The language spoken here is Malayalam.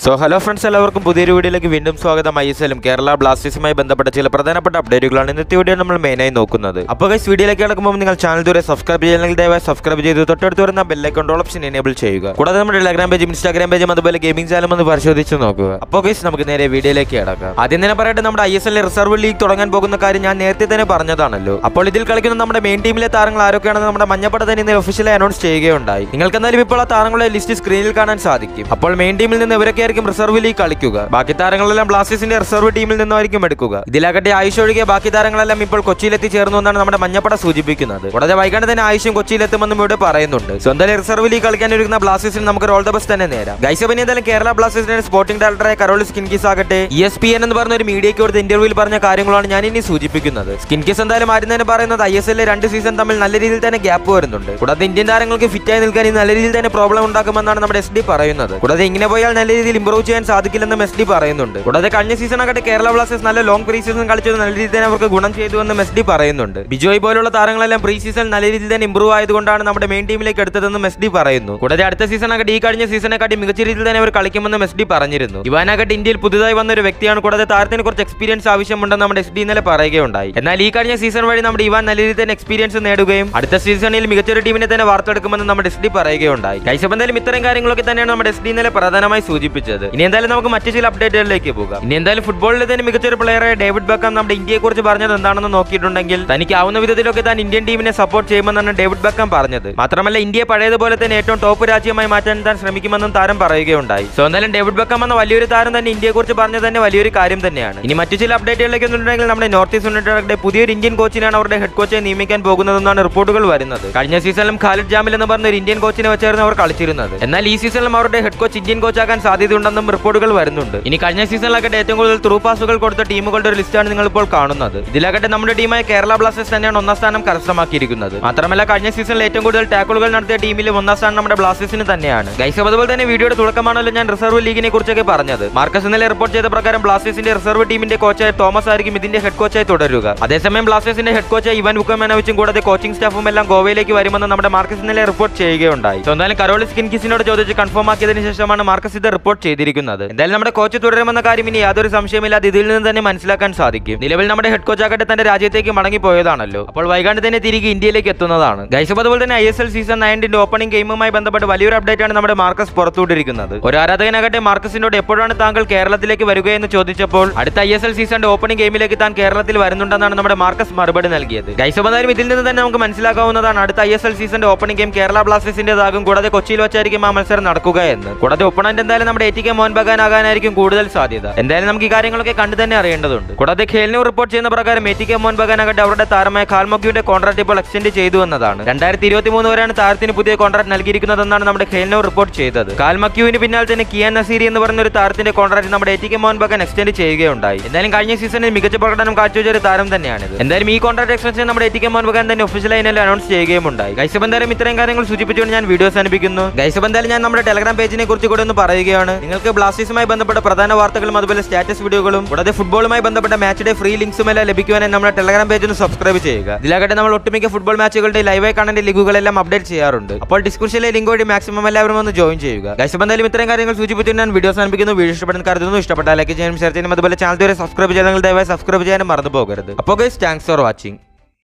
സോ ഹലോ ഫ്രണ്ട്സ് എല്ലാവർക്കും പുതിയൊരു വീഡിയോയിലേക്ക് വീണ്ടും സ്വാഗതം ഐ എസ് എല്ലും കേരള ബ്ലാസ്റ്റേഴ്സുമായി ബന്ധപ്പെട്ട ചില പ്രധാനപ്പെട്ട അപ്ഡേറ്റുകളാണ് ഇന്നത്തെ വീഡിയോ നമ്മൾ മെയിനായി നോക്കുന്നത് അപ്പോൾ ഗൈസ് വീഡിയോയിലേക്ക് കിടക്കുമ്പോൾ നിങ്ങൾ ചാനൽ ദൂരെ സബ്സ്ക്രൈബ് ചെയ്യണമെങ്കിൽ ദയവായി സബ്സ്ക്രൈബ് ചെയ്ത് തൊട്ടടുത്ത് വരുന്ന ബെല്ലൈക്കൺ ഓപ്ഷൻ എനേബിൾ ചെയ്യുക കൂടാതെ നമ്മുടെ ടെലഗ്രാം പേജും ഇൻസ്റ്റാഗ്രാം പേജും അതുപോലെ ഗെയിമിംഗ് ചാനലും ഒന്ന് പരിശോധിച്ച് നോക്കുക അപ്പോൾ ഗൈസ് നമുക്ക് നേരെ വീഡിയോയിലേക്ക് കിടക്കാം ആദ്യം തന്നെ പറയട്ടെ നമ്മുടെ ഐ എസ് എല്ലിൽ റിസർവ് ലീഗ് തുടങ്ങാൻ പോകുന്ന കാര്യം ഞാൻ നേരത്തെ തന്നെ പറഞ്ഞതാണല്ലോ അപ്പോൾ ഇതിൽ കളിക്കുന്ന നമ്മുടെ മെയിൻ ടീമിലെ താരങ്ങൾ ആരൊക്കെയാണെന്ന് നമ്മുടെ മഞ്ഞപ്പട തന്നെ ഇന്ന് ഒഫീഷ്യലി അനൗൺസ് ചെയ്യുകയുണ്ടായി നിങ്ങൾക്ക് എന്തായാലും ഇപ്പോൾ ആ താരങ്ങളുടെ ലിസ്റ്റ് സ്ക്രീനിൽ കാണാൻ സാധിക്കും അപ്പോൾ മെയിൻ ടീമിൽ നിന്ന് ഇവരൊക്കെ ആയിരിക്കും റിസർവ് ലീഗ് കളിക്കുക ബാക്കി താരങ്ങളെല്ലാം ബ്ലാസ്റ്റേഴ്സിന്റെ റിസർവ് ടീമിൽ നിന്നായിരിക്കും എടുക്കുക ഇതിലാകട്ടെ ആയുഷ് ഒഴികെ ബാക്കി താരങ്ങളെല്ലാം ഇപ്പോൾ കൊച്ചിയിലെത്തി ചേർന്നു എന്നാണ് നമ്മുടെ മഞ്ഞപ്പട സൂചിപ്പിക്കുന്നത് കൂടാതെ വൈകാണ്ട് തന്നെ ആയുഷും കൊച്ചിയിലെത്തുമെന്നും ഇവിടെ പറയുന്നുണ്ട് സ്വന്തം റിസർവ് ലീഗ് കളിക്കാൻ ഒരുങ്ങുന്ന ബ്ലാസ്റ്റേഴ്സിന് നമുക്ക് ഓൾ ദ ബെസ്റ്റ് തന്നെ നേരാം ഗൈസബിന് എന്തായാലും കേരള ബ്ലാസ്റ്റേഴ്സിന്റെ സ്പോർട്ടിംഗ് ഡയറക്ടറായ കരോളിസ് കിൻകിസ് ആകട്ടെ ഇ എസ് പി എൻ എന്ന് പറഞ്ഞ ഒരു മീഡിയയ്ക്ക് കൊടുത്ത ഇന്റർവ്യൂവിൽ പറഞ്ഞ കാര്യങ്ങളാണ് ഞാൻ ഇനി സൂചിപ്പിക്കുന്നത് സ്കിൻകിസ് എന്തായാലും ആദ്യം തന്നെ പറയുന്നത് ഐ എസ് എല്ലിലെ രണ്ട് സീസൺ തമ്മിൽ നല്ല രീതിയിൽ തന്നെ ഗ്യാപ്പ് വരുന്നുണ്ട് കൂടാതെ ഇന്ത്യൻ താരങ്ങൾക്ക് ഫിറ്റായി നിൽക്കാൻ ഈ നല്ല രീതിയിൽ തന്നെ പ്രോബ്ലം ഉണ്ടാക്കുമെന്നാണ് നമ്മുടെ എസ് ഡി പറയുന്നത് കൂടാതെ ഇങ്ങനെ പോയാൽ നല്ല രീതിയിൽ ഇംപ്രൂവ് ചെയ്യാൻ സാധിക്കില്ലെന്നും എസ് ഡി പറയുന്നുണ്ട് കൂടാതെ കഴിഞ്ഞ സീസൺ ആകട്ടെ കേരള ബ്ലാസ്റ്റേഴ്സ് നല്ല ലോങ് പ്രീ സീസൺ കളിച്ചത് നല്ല രീതിയിൽ തന്നെ അവർക്ക് ഗുണം ചെയ്തു എന്നും എസ് ഡി പറയുന്നുണ്ട് ബിജോയ് പോലുള്ള താരങ്ങളെല്ലാം പ്രീ സീസൺ നല്ല രീതിയിൽ തന്നെ ഇംപ്രൂവ് ആയതുകൊണ്ടാണ് നമ്മുടെ മെയിൻ ടീമിലേക്ക് എടുത്തതെന്നും എസ് ഡി പറയുന്നു കൂടാതെ അടുത്ത സീസൺ ആകട്ടെ ഈ കഴിഞ്ഞ സീസണെക്കാട്ടി മികച്ച രീതിയിൽ തന്നെ അവർ കളിക്കുമെന്നും എസ് ഡി പറഞ്ഞിരുന്നു ഇവാനാകട്ടെ ഇന്ത്യയിൽ പുതുതായി വന്ന ഒരു വ്യക്തിയാണ് കൂടാതെ താരത്തിന് കുറച്ച് എക്സ്പീരിയൻസ് ആവശ്യമുണ്ടെന്ന് നമ്മുടെ എസ് ഡി ഇന്നലെ പറയുകയുണ്ടായി എന്നാൽ ഈ കഴിഞ്ഞ സീസൺ വഴി നമ്മുടെ ഇവാൻ നല്ല രീതിയിൽ തന്നെ എക്സ്പീരിയൻസ് നേടുകയും അടുത്ത സീസണിൽ മികച്ചൊരു ടീമിനെ തന്നെ വാർത്തെടുക്കുമെന്ന് നമ്മുടെ എസ് ഡി പറയുകയുണ്ടായി കൈസപ്പ് എന്തായാലും ഇത്തരം കാര്യങ്ങളൊക്കെ തന്നെയാണ് നമ്മുടെ എസ് ഡി ഇന്നലെ പ്രധാനമായി സൂചിപ്പിച്ചത് ഇനി എന്തായാലും നമുക്ക് മറ്റു ചില അപ്ഡേറ്റുകളിലേക്ക് പോകാം ഇനി എന്തായാലും ഫുട്ബോളിൽ തന്നെ മികച്ചൊരു പ്ലെയറായ ഡേവിഡ് ബക്കം നമ്മുടെ ഇന്ത്യയെ കുറിച്ച് പറഞ്ഞത് എന്താണെന്ന് നോക്കിയിട്ടുണ്ടെങ്കിൽ തനിക്ക് ആവുന്ന വിധത്തിലൊക്കെ താൻ ഇന്ത്യൻ ടീമിനെ സപ്പോർട്ട് ചെയ്യുമെന്നാണ് ഡേവിഡ് ബക്കം പറഞ്ഞത് മാത്രമല്ല ഇന്ത്യയെ പഴയതുപോലെ തന്നെ ഏറ്റവും ടോപ്പ് രാജ്യമായി മാറ്റാൻ താൻ ശ്രമിക്കുമെന്നും താരം പറയുകയുണ്ടായി സോ എന്തായാലും ഡേവിഡ് ബക്കം എന്ന വലിയൊരു താരം തന്നെ ഇന്ത്യയെ കുറിച്ച് പറഞ്ഞത് തന്നെ വലിയൊരു കാര്യം തന്നെയാണ് ഇനി മറ്റു ചില അപ്ഡേറ്റുകളിലേക്ക് ഒന്നുണ്ടെങ്കിൽ നമ്മുടെ നോർത്ത് ഈസ്റ്റ് യുണൈറ്റഡ് പുതിയൊരു ഇന്ത്യൻ കോച്ചിനാണ് അവരുടെ ഹെഡ് കോച്ചായി നിയമിക്കാൻ പോകുന്നതെന്നാണ് റിപ്പോർട്ടുകൾ വരുന്നത് കഴിഞ്ഞ സീസണിലും ഖാലിദ് ജാമിൽ എന്ന് പറഞ്ഞ ഒരു ഇന്ത്യൻ കോച്ചിനെ വെച്ചായിരുന്നു അവർ കളിച്ചിരുന്നത് എന്നാൽ ഈ സീസണിലും അവരുടെ ഹെഡ് കോച്ച് ഇന്ത്യൻ കോച്ചാക്കാൻ സാധ്യതയുണ്ടെന്നും റിപ്പോർട്ടുകൾ വരുന്നുണ്ട് ഇനി കഴിഞ്ഞ സീസണിലാകട്ടെ ഏറ്റവും കൂടുതൽ ത്രൂ പാസുകൾ കൊടുത്ത ടീമുകളുടെ ഒരു ലിസ്റ്റാണ് നിങ്ങൾ ഇപ്പോൾ കാണുന്നത് ഇതിലാകട്ടെ നമ്മുടെ ടീമായ കേരള ബ്ലാസ്റ്റേഴ്സ് തന്നെയാണ് ഒന്നാം സ്ഥാനം കരസ്ഥമാക്കിയിരിക്കുന്നത് മാത്രമല്ല കഴിഞ്ഞ സീസണിൽ ഏറ്റവും കൂടുതൽ ടാക്കിളുകൾ നടത്തിയ ടീമിൽ ഒന്നാം സ്ഥാനം നമ്മുടെ ബ്ലാസ്റ്റേഴ്സിന് തന്നെയാണ് ഗൈസ് അതുപോലെ തന്നെ വീഡിയോയുടെ തുടക്കമാണല്ലോ ഞാൻ റിസർവ് ലീഗിനെ കുറിച്ചൊക്കെ പറഞ്ഞത് മാർക്കസ് ഇന്നലെ റിപ്പോർട്ട് ചെയ്ത പ്രകാരം ബ്ലാസ്റ്റേഴ്സിന്റെ റിസർവ് ടീമിന്റെ കോച്ചായ തോമസ് ആയിരിക്കും ഇതിന്റെ ഹെഡ് കോച്ചായി തുടരുക അതേസമയം ബ്ലാസ്റ്റേഴ്സിന്റെ ഹെഡ് കോച്ചായ ഇവൻ ബുക്കമേനോവിച്ചും കൂടാതെ കോച്ചിംഗ് സ്റ്റാഫും എല്ലാം ഗോവയിലേക്ക് വരുമെന്ന് നമ്മുടെ മാർക്കസ് ഇന്നലെ റിപ്പോർട്ട് ചെയ്യുകയുണ്ടായി So, എന്തായാലും കരോളിസ് കിൻകിസിനോട് ചോദിച്ച് കൺഫേം ആക്കിയതിനു ശേഷമാണ് മാർക്കസ് ഇത് റിപ്പോർട്ട് ചെയ്തിരിക്കുന്നത് എന്തായാലും നമ്മുടെ കോച്ച് തുടരുമെന്ന കാര്യം ഇനി യാതൊരു സംശയമില്ലാതെ ഇതിൽ നിന്ന് തന്നെ മനസ്സിലാക്കാൻ സാധിക്കും നിലവിൽ നമ്മുടെ ഹെഡ് കോച്ച് ആകട്ടെ തന്റെ രാജ്യത്തേക്ക് മടങ്ങി പോയതാണല്ലോ അപ്പോൾ വൈകാണ്ട് തന്നെ തിരികെ ഇന്ത്യയിലേക്ക് എത്തുന്നതാണ് ഗൈസ് അതുപോലെ തന്നെ ഐ എസ് എൽ സീസൺ നയൻറ്റിന്റെ ഓപ്പണിംഗ് ഗെയിമുമായി ബന്ധപ്പെട്ട് വലിയൊരു അപ്ഡേറ്റ് ആണ് നമ്മുടെ മാർക്കസ് പുറത്തുവിട്ടിരിക്കുന്നത് ഒരു ആരാധകനാകട്ടെ മാർക്കസിനോട് എപ്പോഴാണ് താങ്കൾ കേരളത്തിലേക്ക് വരികയെന്ന് ചോദിച്ചപ്പോൾ അടുത്ത ഐ എസ് എൽ സീസണിന്റെ ഓപ്പണിംഗ് ഗെയിമിലേക്ക് താൻ കേരളത്തിൽ വരുന്നുണ്ടെന്നാണ് നമ്മുടെ മാർക്കസ് മറുപടി നൽകിയത് ഗൈസ് എന്തായാലും ഇതിൽ നിന്ന് തന്നെ നമുക്ക് മനസ്സിലാക്കാവുന്നതാണ് അടുത്ത ഐ എസ് എൽ സീസണിന്റെ ഓപ്പണിംഗ് ഗെയിം കേരള ബ്ലാസ്റ്റേഴ്സിന്റേതാകും കൂടാതെ കൊച്ചിയിൽ വെച്ചായിരിക്കും ആ മത്സരം നടക്കുക എന്ന് കൂടാതെ ഒപ്പണന്റ് എന്തായാലും നമ്മുടെ A T K Mohan Bagan ആകാനായിരിക്കും കൂടുതൽ സാധ്യത എന്തായാലും നമുക്ക് ഈ കാര്യങ്ങളൊക്കെ കണ്ടു തന്നെ അറിയേണ്ടതുണ്ട് കൂടാതെ ഖേലിനു റിപ്പോർട്ട് ചെയ്യുന്ന പ്രകാരം A T K Mohan Bagan ആകട്ടെ അവരുടെ താരമായ കാൽമൊക്യുവിന്റെ കോൺട്രാക്ട് ഇപ്പോൾ എക്സ്റ്റെൻഡ് ചെയ്തു എന്നതാണ് രണ്ടായിരത്തി ഇരുപത്തി മൂന്ന് വരെയാണ് താരത്തിന് പുതിയ കോൺട്രാക്ട് നൽകിയിരിക്കുന്നതെന്നാണ് നമ്മുടെ ഖേലിനു റിപ്പോർട്ട് ചെയ്തത് കാൽമക്യുവിന് പിന്നാലെ തന്നെ കിയാൻ നസീരി എന്ന് പറയുന്ന ഒരു താരത്തിന്റെ കോൺട്രാക്ട് നമ്മുടെ A T K Mohan Bagan extend ചെയ്യുകയുണ്ടായി എന്തായാലും കഴിഞ്ഞ സീസണിൽ മികച്ച പ്രകടനം കാഴ്ചവെച്ച ഒരു താരം തന്നെയാണിത് എന്തായാലും ഈ കോൺട്രാക്ട് എക്സ്റ്റൻഷൻ നമ്മുടെ A T K Mohan Bagan തന്നെ ഒഫീഷ്യലായി അനൗൺസ് ചെയ്യുകയും ഉണ്ടായി ഗൈസബ് എന്തായാലും ഇത്രയും കാര്യങ്ങൾ സൂചിപ്പിച്ചുകൊണ്ട് ഞാൻ വീഡിയോസ് അനുഭവിക്കുന്നു ഗൈസബ് എന്തായാലും ഞാൻ നമ്മുടെ ടെലഗ്രാം പേജിനെ കുറിച്ച് കൂടെ ഒന്ന് പറയുകയാണ് നിങ്ങൾക്ക് ബ്ലാസ്റ്റേഴ്സുമായി ബന്ധപ്പെട്ട പ്രധാന വാർത്തകളും അതുപോലെ സ്റ്റാറ്റസ് വീഡിയോകളും കൂടാതെ ഫുട്ബോളുമായി ബന്ധപ്പെട്ട മാച്ച് ഡേ ഫ്രീ ലിങ്ക്സും എല്ലാം ലഭിക്കുവാനായി നമ്മുടെ ടെലഗ്രാം പേജ് ഒന്ന് സബ്സ്ക്രൈബ് ചെയ്യുക ഇതിലാകട്ടെ നമ്മൾ ഒട്ടുമിക്ക ഫുട്ബോൾ മാച്ചുകളുടെ ലൈവായി കാണേണ്ട ലിങ്കുകളെല്ലാം അപ്ഡേറ്റ് ചെയ്യാറുണ്ട് അപ്പോൾ ഡിസ്ക്രിപ്ഷനിലെ ലിങ്ക് വഴി മാക്സിമം എല്ലാവരും ഒന്ന് ജോയിൻ ചെയ്യുക ഗൈസബ് എന്തായാലും ഇത്രയും കാര്യങ്ങൾ സൂചിപ്പിച്ചു ഞാൻ വീഡിയോസ് അനുഭവിക്കുന്നു വീഡിയോ ഇഷ്ടപ്പെടുന്ന കരുതുന്നു ഇഷ്ടപ്പെട്ട ലൈക്ക് ചെയ്യാനും ഷെയർ ചെയ്യാനും അതുപോലെ ചാനൽ വരെ സബ്സ്ക്രൈബ് ചെയ്യണമെങ്കിൽ ദയവായി സബ്സ്ക്രൈബ് ചെയ്യാനും മറന്നു പോകരുത് അപ്പോൾ ഗൈസ് താങ്ക്സ് ഫോർ വാച്ചിങ്